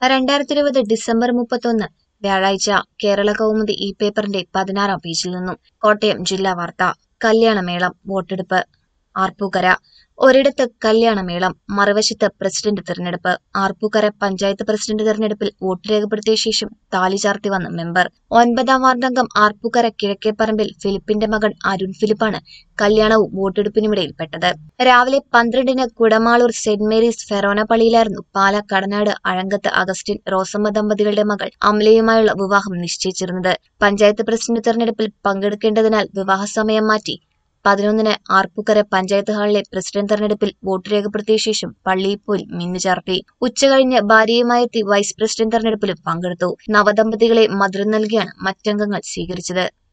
രണ്ടായിരത്തി ഇരുപത് ഡിസംബർ മുപ്പത്തൊന്ന് വ്യാഴാഴ്ച കേരള കൗമുദി ഈ പേപ്പറിന്റെ പതിനാറാം പേജിൽ നിന്നും കോട്ടയം ജില്ലാ വാർത്ത കല്യാണമേളം വോട്ടെടുപ്പ് ആർപ്പൂക്കര ഒരിടത്ത് കല്യാണമേളം മറുവശത്ത് പ്രസിഡന്റ് തിരഞ്ഞെടുപ്പ് ആർപ്പൂക്കര പഞ്ചായത്ത് പ്രസിഡന്റ് തിരഞ്ഞെടുപ്പിൽ വോട്ട് രേഖപ്പെടുത്തിയ ശേഷം താലി ചാർത്തി വന്ന മെമ്പർ ഒൻപതാം വാർഡംഗം ആർപ്പൂക്കര കിഴക്കേപ്പറമ്പിൽ ഫിലിപ്പിന്റെ മകൻ അരുൺ ഫിലിപ്പാണ് കല്യാണവും വോട്ടെടുപ്പിനുമിടയിൽപ്പെട്ടത് രാവിലെ പന്ത്രണ്ടിന് കുടമാളൂർ സെന്റ് മേരീസ് ഫെറോന പള്ളിയിലായിരുന്നു പാല കടനാട് അഴങ്കത്ത് അഗസ്റ്റിൻ റോസമ്മ ദമ്പതികളുടെ മകൾ അമലയുമായുള്ള വിവാഹം നിശ്ചയിച്ചിരുന്നത് പഞ്ചായത്ത് പ്രസിഡന്റ് തെരഞ്ഞെടുപ്പിൽ പങ്കെടുക്കേണ്ടതിനാൽ വിവാഹ സമയം മാറ്റി പതിനൊന്നിന് ആർപ്പുക്കര പഞ്ചായത്ത് ഹാളിലെ പ്രസിഡന്റ് തെരഞ്ഞെടുപ്പിൽ വോട്ട് രേഖപ്പെടുത്തിയ ശേഷം പള്ളിയിൽ പോയി മിന്നുചാർത്തി ഉച്ചകഴിഞ്ഞ് ഭാര്യയുമായെത്തി വൈസ് പ്രസിഡന്റ് തെരഞ്ഞെടുപ്പിലും പങ്കെടുത്തു നവദമ്പതികളെ മധുരം നൽകിയാണ് മറ്റംഗങ്ങൾ സ്വീകരിച്ചത്